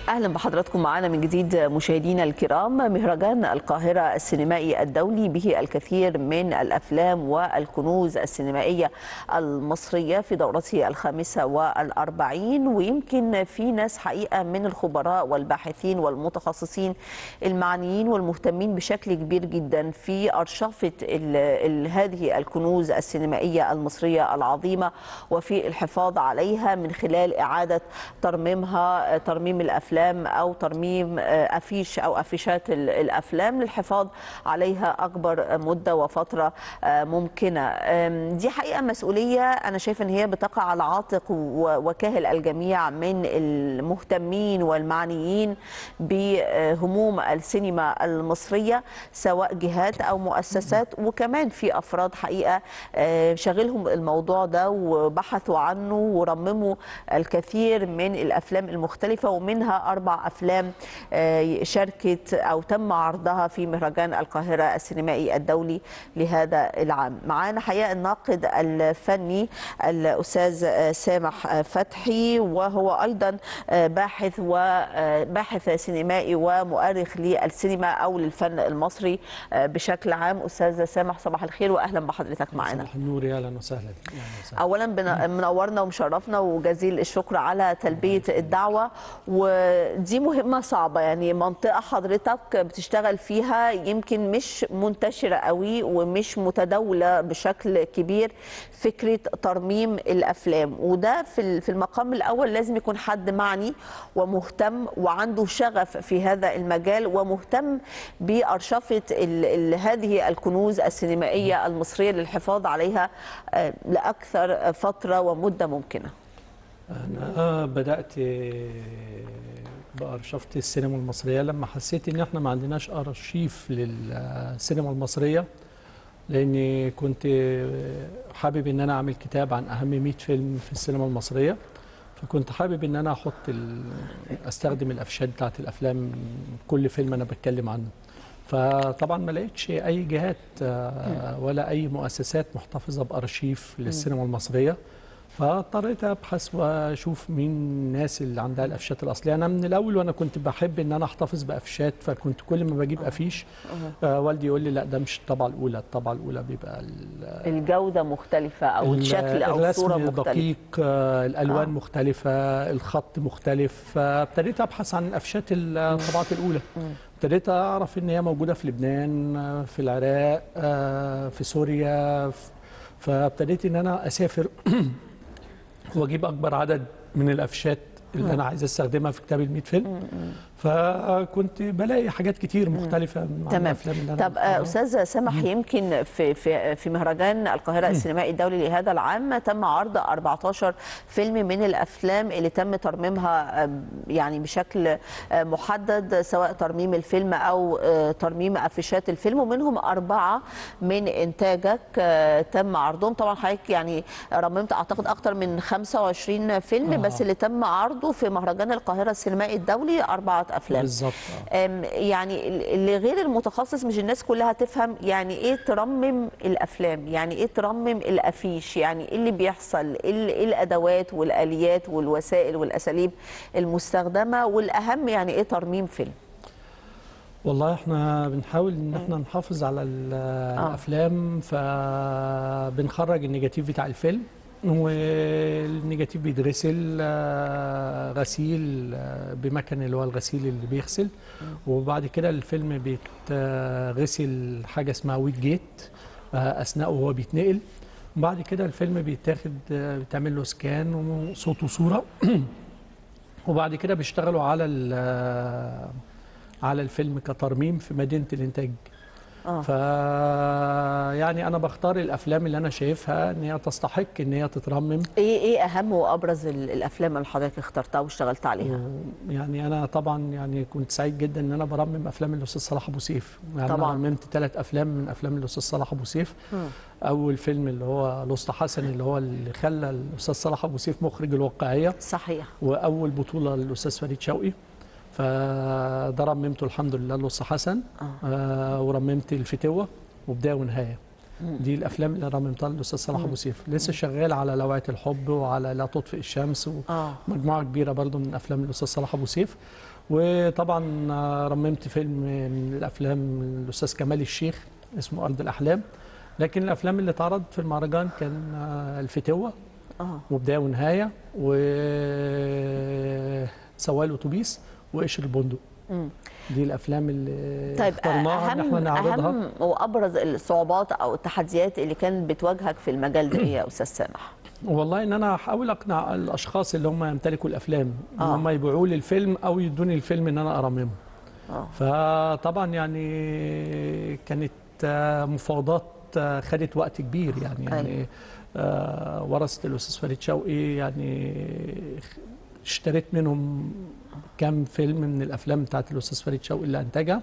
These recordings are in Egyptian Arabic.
اهلا بحضراتكم معنا من جديد مشاهدينا الكرام مهرجان القاهره السينمائي الدولي به الكثير من الافلام والكنوز السينمائيه المصريه في دورته الخامسه والاربعين ويمكن في ناس حقيقه من الخبراء والباحثين والمتخصصين المعنيين والمهتمين بشكل كبير جدا في ارشفه ال ال هذه الكنوز السينمائيه المصريه العظيمه وفي الحفاظ عليها من خلال اعاده ترميمها ترميم الافلام او ترميم افيش او افيشات الافلام للحفاظ عليها اكبر مده وفتره ممكنه دي حقيقه مسؤوليه انا شايفه ان هي بتقع على عاتق وكاهل الجميع من المهتمين والمعنيين بهموم السينما المصريه سواء جهات او مؤسسات وكمان في افراد حقيقه شغلهم الموضوع ده وبحثوا عنه ورمموا الكثير من الافلام المختلفه ومنها اربع افلام شاركت او تم عرضها في مهرجان القاهره السينمائي الدولي لهذا العام. معانا حقيقه الناقد الفني الاستاذ سامح فتحي وهو ايضا باحث وباحث سينمائي ومؤرخ للسينما او للفن المصري بشكل عام. استاذ سامح صباح الخير واهلا بحضرتك معانا. صباح النور يا اهلا وسهلا. اولا منورنا ومشرفنا وجزيل الشكر على تلبيه الدعوه ودي مهمه صعبه يعني منطقه حضرتك بتشتغل فيها يمكن مش منتشره قوي ومش متداوله بشكل كبير فكره ترميم الافلام وده في في المقام الاول لازم يكون حد معني ومهتم وعنده شغف في هذا المجال ومهتم بارشفه هذه الكنوز السينمائيه المصريه للحفاظ عليها لاكثر فتره ومده ممكنه. انا بدات بارشفه السينما المصريه لما حسيت ان احنا ما عندناش ارشيف للسينما المصريه لاني كنت حابب ان انا اعمل كتاب عن اهم 100 فيلم في السينما المصريه فكنت حابب ان انا احط استخدم الافشات بتاعت الافلام كل فيلم انا بتكلم عنه فطبعا ما لقيتش اي جهات ولا اي مؤسسات محتفظه بارشيف للسينما المصريه فاضطريت ابحث واشوف مين الناس اللي عندها الافشات الاصليه انا من الاول وانا كنت بحب ان انا احتفظ بافشات فكنت كل ما بجيب افيش آه والدي يقول لي لا ده مش الطبعه الاولى الطبعه الاولى بيبقى الجوده مختلفه او الشكل او الصوره مختلفه دقيق آه الالوان آه. مختلفه الخط مختلف فابتديت ابحث عن الافشات الطبعات الاولى ابتديت اعرف ان هي موجوده في لبنان في العراق في سوريا فابتديت ان انا اسافر واجيب اكبر عدد من الافشات اللي انا عايز استخدمها في كتاب ال 100 فيلم فكنت بلاقي حاجات كتير مختلفه عن تمام. الافلام اللي انا طب استاذ سامح يمكن في في في مهرجان القاهره السينمائي الدولي لهذا العام تم عرض 14 فيلم من الافلام اللي تم ترميمها يعني بشكل محدد سواء ترميم الفيلم او ترميم افيشات الفيلم ومنهم اربعه من انتاجك تم عرضهم طبعا حضرتك يعني رممت اعتقد اكثر من 25 فيلم آه. بس اللي تم عرضه في مهرجان القاهره السينمائي الدولي اربعه افلام بالظبط يعني اللي غير المتخصص مش الناس كلها تفهم يعني ايه ترمم الافلام يعني ايه ترمم الافيش يعني ايه اللي بيحصل ايه الادوات والاليات والوسائل والاساليب المستخدمه والاهم يعني ايه ترميم فيلم والله احنا بنحاول ان احنا نحافظ على الافلام فبنخرج النيجاتيف بتاع الفيلم والنيجاتيف بيتغسل غسيل بمكن اللي هو الغسيل اللي بيغسل وبعد كده الفيلم بيتغسل حاجه اسمها ويت جيت اثناء وهو بيتنقل وبعد كده الفيلم بيتاخد بيتعمل له سكان وصوت وصوره وبعد كده بيشتغلوا على على الفيلم كترميم في مدينه الانتاج آه. ف يعني انا بختار الافلام اللي انا شايفها ان هي تستحق ان هي تترمم ايه ايه اهم وابرز الافلام اللي حضرتك اخترتها واشتغلت عليها يعني انا طبعا يعني كنت سعيد جدا ان انا برمم افلام الاستاذ صلاح ابو سيف يعني طبعا انا رممت ثلاث افلام من افلام الاستاذ صلاح ابو سيف م. اول فيلم اللي هو الاسطى حسن اللي هو اللي خلى الاستاذ صلاح ابو سيف مخرج الواقعيه صحيح واول بطوله للاستاذ فريد شوقي فده رممته الحمد لله لص حسن آه. آه ورممت الفتوه وبدايه ونهايه دي الافلام اللي رممتها للاستاذ صلاح ابو سيف لسه شغال على لوعه الحب وعلى لا تطفئ الشمس آه. ومجموعه كبيره برضو من افلام الاستاذ صلاح ابو سيف وطبعا آه، رممت فيلم من الافلام الاستاذ كمال الشيخ اسمه ارض الاحلام لكن الافلام اللي اتعرض في المهرجان كان آه، الفتوه اه وبدايه ونهايه وسواق الاتوبيس وقشر البندق مم. دي الافلام اللي طيب اخترناها ان احنا اهم نعرضها اهم وابرز الصعوبات او التحديات اللي كانت بتواجهك في المجال ده ايه يا استاذ سامح والله ان انا احاول اقنع الاشخاص اللي هم يمتلكوا الافلام ان آه. هم يبيعوا لي الفيلم او يدوني الفيلم ان انا ارممه اه فطبعا يعني كانت آه، مفاوضات آه، خدت وقت كبير يعني يعني آه، ورثة الأستاذ فريد شوقي يعني اشتريت منهم كام فيلم من الأفلام بتاعت الأستاذ فريد شوقي اللي أنتجها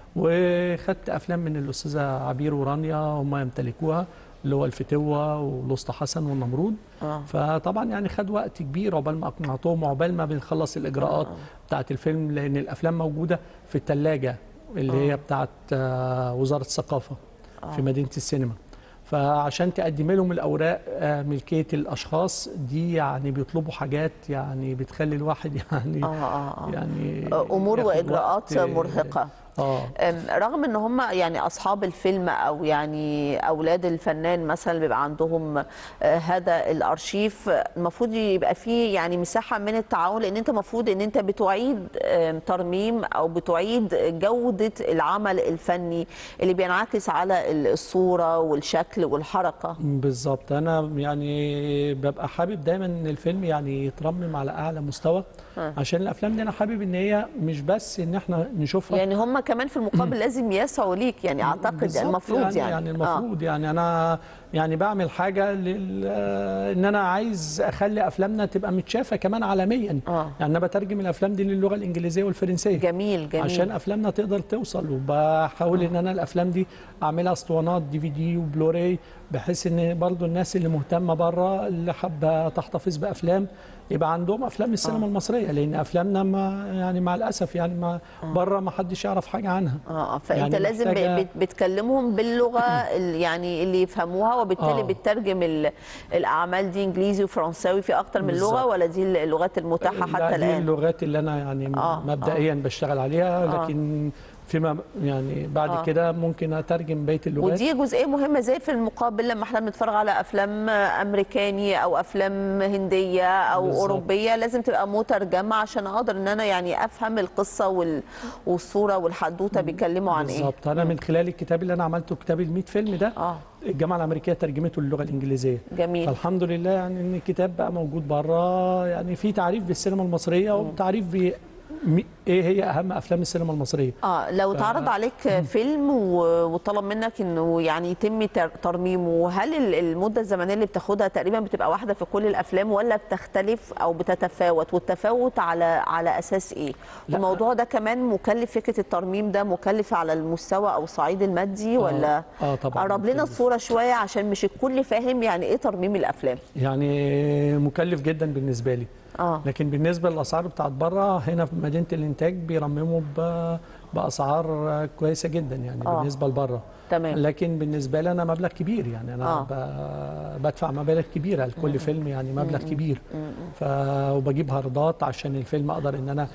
وخدت أفلام من الأستاذة عبير ورانيا هم يمتلكوها اللي هو الفتوة والأسطى حسن والنمرود اه فطبعا يعني خد وقت كبير عقبال ما اقنعتهم وعقبال ما بنخلص الاجراءات آه. بتاعت الفيلم لان الافلام موجوده في الثلاجه اللي آه. هي بتاعت آه، وزاره الثقافه آه. في مدينه السينما فعشان تقدم لهم الاوراق آه، ملكيه الاشخاص دي يعني بيطلبوا حاجات يعني بتخلي الواحد يعني اه اه, آه. يعني امور ياخد واجراءات وقت، مرهقه اه أم، رغم ان هم يعني اصحاب الفيلم او يعني اولاد الفنان مثلا بيبقى عندهم آه، هذا الارشيف آه، المفروض يبقى فيه يعني مساحه من التعاون لان انت المفروض ان انت بتعيد آم، ترميم او بتعيد جوده العمل الفني اللي بينعكس على ال- الصوره والشكل والحركه بالظبط انا يعني ببقى حابب دايما ان الفيلم يعني يترمم على اعلى مستوى آه. عشان الافلام دي انا حابب ان هي مش بس ان احنا نشوفها يعني هم كمان في المقابل لازم يسعوا ليك يعني اعتقد بالظبط يعني المفروض يعني, يعني, يعني المفروض يعني انا يعني بعمل حاجه لل ان انا عايز اخلي افلامنا تبقى متشافه كمان عالميا آه. يعني انا بترجم الافلام دي للغه الانجليزيه والفرنسيه جميل جميل عشان افلامنا تقدر توصل وبحاول ان انا الافلام دي اعملها اسطوانات دي في دي وبلوراي بحيث ان برضو الناس اللي مهتمه بره اللي حابه تحتفظ بافلام يبقى عندهم افلام السينما المصريه لان افلامنا ما يعني مع الاسف يعني ما بره ما حدش يعرف حاجه عنها اه فانت يعني لازم ب- محتاجة- بت- بتكلمهم باللغه ال- يعني اللي يفهموها وبالتالي آه. بتترجم ال- الاعمال دي انجليزي وفرنساوي في اكتر من لغه بالظبط. ولا دي اللغات المتاحه لا، حتى دي الان اللغات اللي انا يعني آه، مبدئيا بشتغل عليها آه. لكن فيما يعني بعد آه. كده ممكن اترجم بقيه اللغات ودي جزئيه مهمه زي في المقابل لما احنا بنتفرج على افلام امريكاني او افلام هنديه او بالظبط. اوروبيه لازم تبقى مترجمه عشان اقدر ان انا يعني افهم القصه وال- والصوره والحدوته بيتكلموا عن ايه بالظبط انا من خلال الكتاب اللي انا عملته كتاب ال 100 فيلم ده اه الجامعه الامريكيه ترجمته للغه الانجليزيه جميل فالحمد لله يعني ان الكتاب بقى موجود بره يعني في تعريف بالسينما المصريه وتعريف ب م- ايه هي اهم افلام السينما المصريه اه لو ف- اتعرض عليك فيلم و- وطلب منك انه يعني يتم تر- ترميمه هل ال- المده الزمنيه اللي بتاخدها تقريبا بتبقى واحده في كل الافلام ولا بتختلف او بتتفاوت والتفاوت على على اساس ايه لا. الموضوع ده كمان مكلف فكره الترميم ده مكلف على المستوى او الصعيد المادي ولا اه طبعا قرب لنا مكلف. الصوره شويه عشان مش الكل فاهم يعني ايه ترميم الافلام يعني مكلف جدا بالنسبه لي اه لكن بالنسبه للاسعار بتاعت بره هنا في مدينه الانتاج بيرمموا ب- باسعار كويسه جدا يعني آه. بالنسبه لبره تمام لكن بالنسبه لي انا مبلغ كبير يعني انا آه. ب- بدفع مبالغ كبيره لكل فيلم يعني مبلغ كبير ف وبجيب هاردات عشان الفيلم اقدر ان انا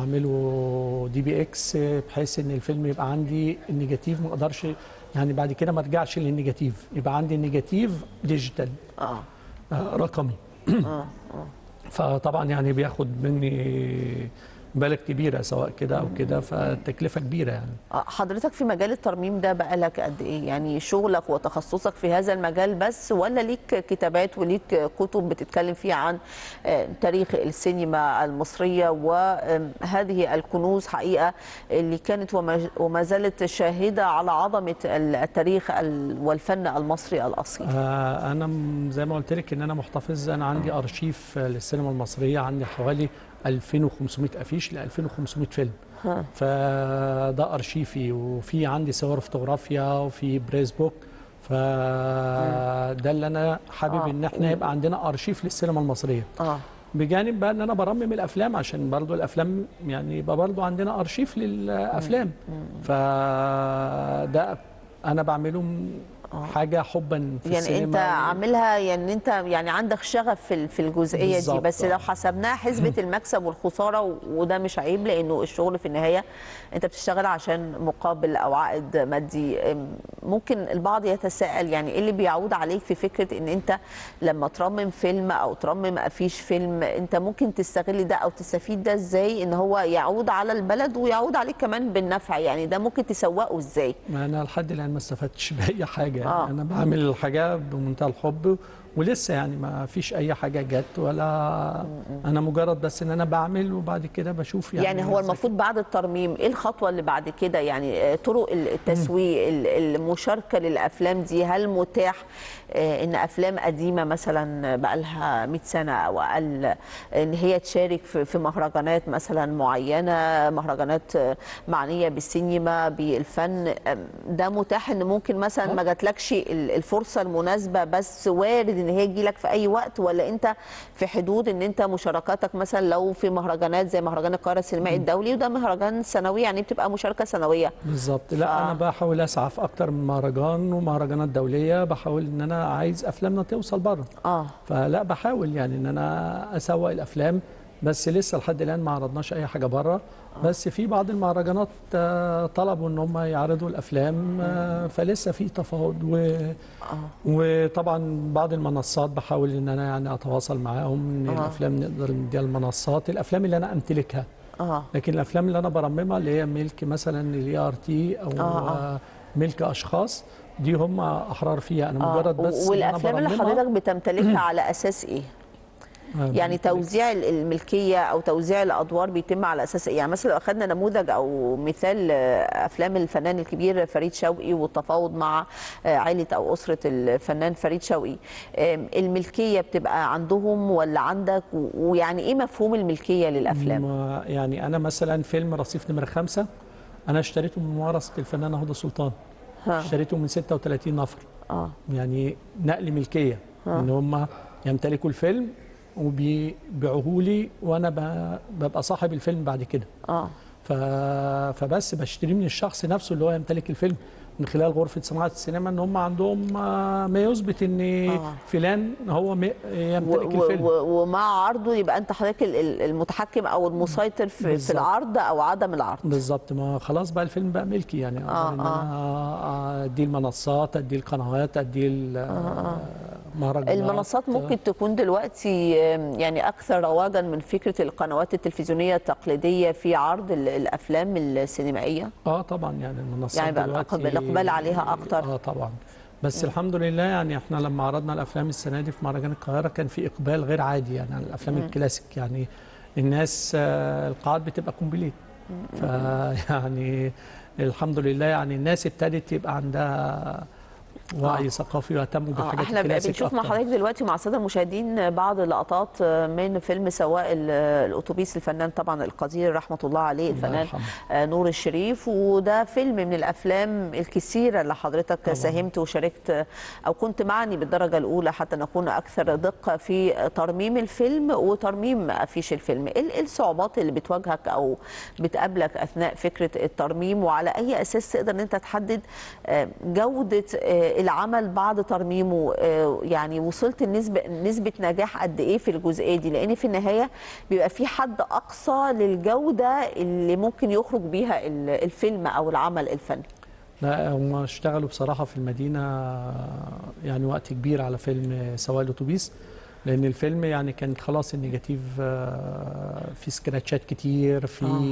اعمله دي بي اكس بحيث ان الفيلم يبقى عندي النيجاتيف ما اقدرش يعني بعد كده ما ارجعش للنيجاتيف يبقى عندي النيجاتيف ديجيتال اه آه، رقمي اه اه فطبعا يعني بياخد مني مبالغ كبيره سواء كده او كده فالتكلفه كبيره يعني آه، حضرتك في مجال الترميم ده بقالك قد ايه يعني شغلك وتخصصك في هذا المجال بس ولا ليك كتابات وليك كتب بتتكلم فيها عن آه، تاريخ السينما المصرية وهذه الكنوز حقيقة اللي كانت وما- وما زالت شاهدة على عظمة التاريخ ال- والفن المصري الأصيل آه، انا م- زي ما قلت لك ان انا محتفظ انا عندي ارشيف آه، للسينما المصريه عندي حوالي 2500 افيش ل 2500 فيلم ها. فده ارشيفي وفي عندي صور فوتوغرافيا وفي بريس بوك فده اللي انا حابب آه. ان احنا يبقى عندنا ارشيف للسينما المصريه اه بجانب بقى ان انا برمم الافلام عشان برضو الافلام يعني يبقى برضو عندنا ارشيف للافلام فده انا بعمله م- حاجه حبا في يعني السينما انت عاملها يعني انت يعني عندك شغف في ال- في الجزئيه دي بالظبط، بس آه. لو حسبناها حسبه المكسب والخساره و- وده مش عيب لانه الشغل في النهايه انت بتشتغل عشان مقابل او عائد مادي ام، ممكن البعض يتساءل يعني ايه اللي بيعود عليك في فكره ان انت لما ترمم فيلم او ترمم افيش فيلم انت ممكن تستغل ده او تستفيد ده ازاي ان هو يعود على البلد ويعود عليك كمان بالنفع يعني ده ممكن تسوقه ازاي ما انا لحد الان ما استفدتش باي حاجه يعني آه. انا بعمل الحاجه بمنتهى الحب ولسه يعني ما فيش اي حاجه جت ولا انا مجرد بس ان انا بعمل وبعد كده بشوف يعني يعني هو إذا المفروض بعد الترميم ايه الخطوه اللي بعد كده يعني آه، طرق التسويق ال- المشاركه للافلام دي هل متاح آه، ان افلام قديمه مثلا بقى لها 100 سنه او اقل ان هي تشارك في في مهرجانات مثلا معينه مهرجانات آه، معنيه بالسينما بالفن آم، ده متاح ان ممكن مثلا ما جاتلكش ال- الفرصه المناسبه بس وارد ان هي تجيلك في اي وقت ولا انت في حدود ان انت مشاركاتك مثلا لو في مهرجانات زي مهرجان القاهره السينمائي الدولي وده مهرجان سنوي يعني بتبقى مشاركه سنويه بالظبط لا ف- انا بحاول اسعى في اكتر من مهرجان ومهرجانات دوليه بحاول ان انا عايز افلامنا توصل بره اه فلا بحاول يعني ان انا اسوق الافلام بس لسه لحد الان ما عرضناش اي حاجه بره بس في بعض المهرجانات آه، طلبوا ان هم يعرضوا الافلام آه، فلسه في تفاوض و وطبعا بعض المنصات بحاول ان انا يعني اتواصل معاهم ان آه. الافلام نقدر نديها المنصات الافلام اللي انا امتلكها اه لكن الافلام اللي انا برممها اللي هي ملك مثلا الاي ار تي او آه، آه. آه، ملك اشخاص دي هم احرار فيها انا آه. مجرد بس إن أنا والافلام اللي برممها. حضرتك بتمتلكها على اساس ايه آه، يعني توزيع ال- الملكيه او توزيع الادوار بيتم على اساس ايه يعني مثلا لو اخذنا نموذج او مثال آه، افلام الفنان الكبير فريد شوقي والتفاوض مع آه، عائله او اسره الفنان فريد شوقي آم، الملكيه بتبقى عندهم ولا عندك و- ويعني ايه مفهوم الملكيه للافلام ما- يعني انا مثلا فيلم رصيف نمره خمسة انا اشتريته من ورثه الفنانه هدى سلطان ها. اشتريته من 36 نفر اه يعني نقل ملكيه ان هم يمتلكوا الفيلم وبيبيعوه لي وانا ب- ببقى صاحب الفيلم بعد كده اه ف... فبس بشتريه من الشخص نفسه اللي هو يمتلك الفيلم من خلال غرفه صناعه السينما ان هم عندهم آه، ما يثبت ان آه. فلان هو م- و- يمتلك و- الفيلم و- ومع عرضه يبقى انت حضرتك ال- ال- المتحكم او المسيطر في, في بالظبط. العرض او عدم العرض بالظبط ما خلاص بقى الفيلم بقى ملكي يعني آه، اقدر ان انا ادي المنصات ادي القنوات ادي المهرجانات المنصات ممكن تكون دلوقتي آم، يعني اكثر رواجا من فكره القنوات التلفزيونيه التقليديه في عرض ال- الافلام السينمائيه اه طبعا يعني المنصات يعني بقى دلوقتي الإقبال عليها أكتر. اه طبعا بس الحمد لله يعني احنا لما عرضنا الافلام السنه دي في مهرجان القاهره كان في اقبال غير عادي يعني على الافلام الكلاسيك يعني الناس آه القاعات بتبقى كومبليت فيعني الحمد لله يعني الناس ابتدت يبقى عندها وعي آه. ثقافي واهتموا آه، بالحاجات احنا الكلاسيك بنشوف مع أكتر. حضرتك دلوقتي مع الساده المشاهدين بعض اللقطات من فيلم سواق ال- الاتوبيس الفنان طبعا القدير رحمه الله عليه الله الفنان يرحمه. آه، نور الشريف وده فيلم من الافلام الكثيره اللي حضرتك طبعاً. ساهمت وشاركت او كنت معني بالدرجه الاولى حتى نكون اكثر دقه في ترميم الفيلم وترميم افيش الفيلم ايه إيه الصعوبات اللي بتواجهك او بتقابلك اثناء فكره الترميم وعلى اي اساس تقدر ان انت تحدد آه، جوده آه، العمل بعد ترميمه آه، يعني وصلت النسبه نسبه نجاح قد ايه في الجزئيه دي لان في النهايه بيبقى في حد اقصى للجوده اللي ممكن يخرج بيها ال- الفيلم او العمل الفني لا هم اشتغلوا بصراحة في المدينة يعني وقت كبير على فيلم سواق الأتوبيس لأن الفيلم يعني كان خلاص النيجاتيف آه، في سكراتشات كتير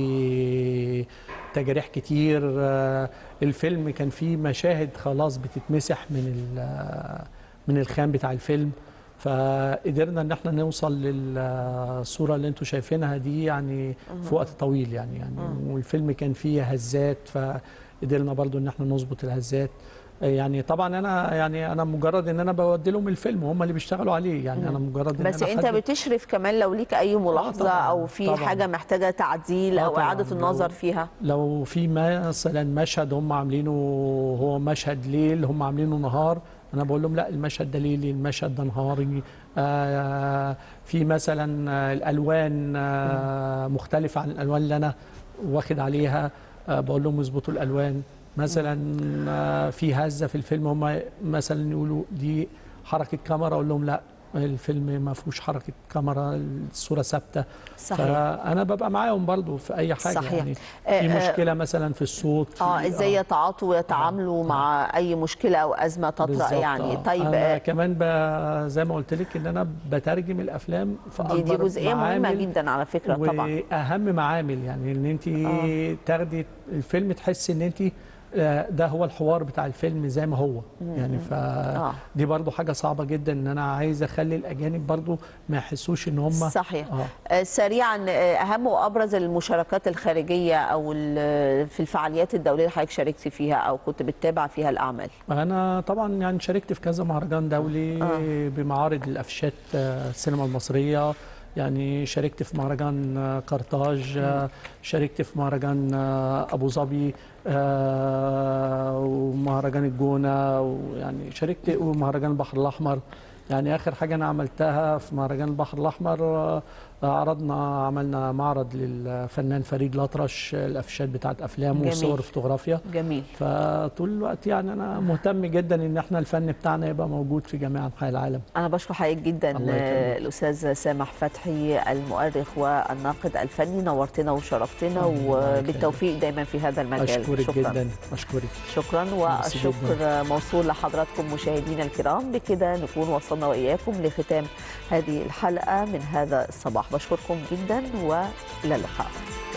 في تجاريح كتير آه، الفيلم كان فيه مشاهد خلاص بتتمسح من ال- من الخام بتاع الفيلم فقدرنا ان احنا نوصل للصوره اللي انتم شايفينها دي يعني في وقت طويل يعني يعني والفيلم كان فيه هزات فقدرنا برضو ان احنا نظبط الهزات يعني طبعا انا يعني انا مجرد ان انا بودي لهم الفيلم وهم اللي بيشتغلوا عليه يعني انا مجرد ان بس أنا انت حد- بتشرف كمان لو ليك اي ملاحظه طبعاً، او في طبعاً. حاجه محتاجه تعديل آه او طبعاً، اعاده لو- النظر فيها لو في مثلا مشهد هم عاملينه هو مشهد ليل هم عاملينه نهار انا بقول لهم لا المشهد ده ليلي المشهد ده نهاري آه في مثلا آه، الالوان آه مختلفه عن الالوان اللي انا واخد عليها آه بقول لهم اظبطوا الالوان مثلا آه، في هزه في الفيلم هم مثلا يقولوا دي حركه كاميرا اقول لهم لا الفيلم ما فيهوش حركه كاميرا الصوره ثابته صحيح فانا ببقى معاهم برضو في اي حاجه صحيح. يعني آه، في آه، مشكله مثلا في الصوت في- اه ازاي يتعاطوا ويتعاملوا مع اي مشكله او ازمه تطرا بالظبط، يعني آه. طيب أنا آه، كمان ب... زي ما قلت لك ان انا بترجم الافلام في دي, دي أكبر جزئيه مهمه معامل جدا على فكره طبعا واهم معامل يعني ان انت آه. تاخدي الفيلم تحسي ان انت آه، ده هو الحوار بتاع الفيلم زي ما هو يعني آه. فدي برضو حاجه صعبه جدا ان انا عايز اخلي الاجانب برضو ما يحسوش ان هم صحيح اه آه، سريعا آه، اهم وابرز المشاركات الخارجيه او ال- في الفعاليات الدوليه اللي حضرتك شاركت فيها او كنت بتتابع فيها الاعمال انا طبعا يعني شاركت في كذا مهرجان دولي آه. بمعارض الافشات آه، السينما المصريه يعني شاركت في مهرجان آه، قرطاج آه، شاركت في مهرجان آه، ابو ظبي آه، ومهرجان الجونه ويعني شاركت ومهرجان البحر الاحمر يعني اخر حاجه انا عملتها في مهرجان البحر الاحمر آه، عرضنا عملنا معرض للفنان فريد الأطرش الافشات بتاعت افلامه جميل. وصور فوتوغرافيا جميل فطول الوقت يعني انا مهتم جدا ان احنا الفن بتاعنا يبقى موجود في جميع انحاء العالم أنا بشكر حضرتك جدا الله يخليك. آه، الأستاذ سامح فتحي المؤرخ والناقد الفني نورتنا وشرفتنا الله وبالتوفيق دايما في هذا المجال اشكرك شكرا جدا اشكرك شكرا ميرسي والشكر موصول لحضراتكم مشاهدينا الكرام بكده نكون وصلنا وإياكم لختام هذه الحلقة من هذا الصباح بشكركم جدا وإلى اللقاء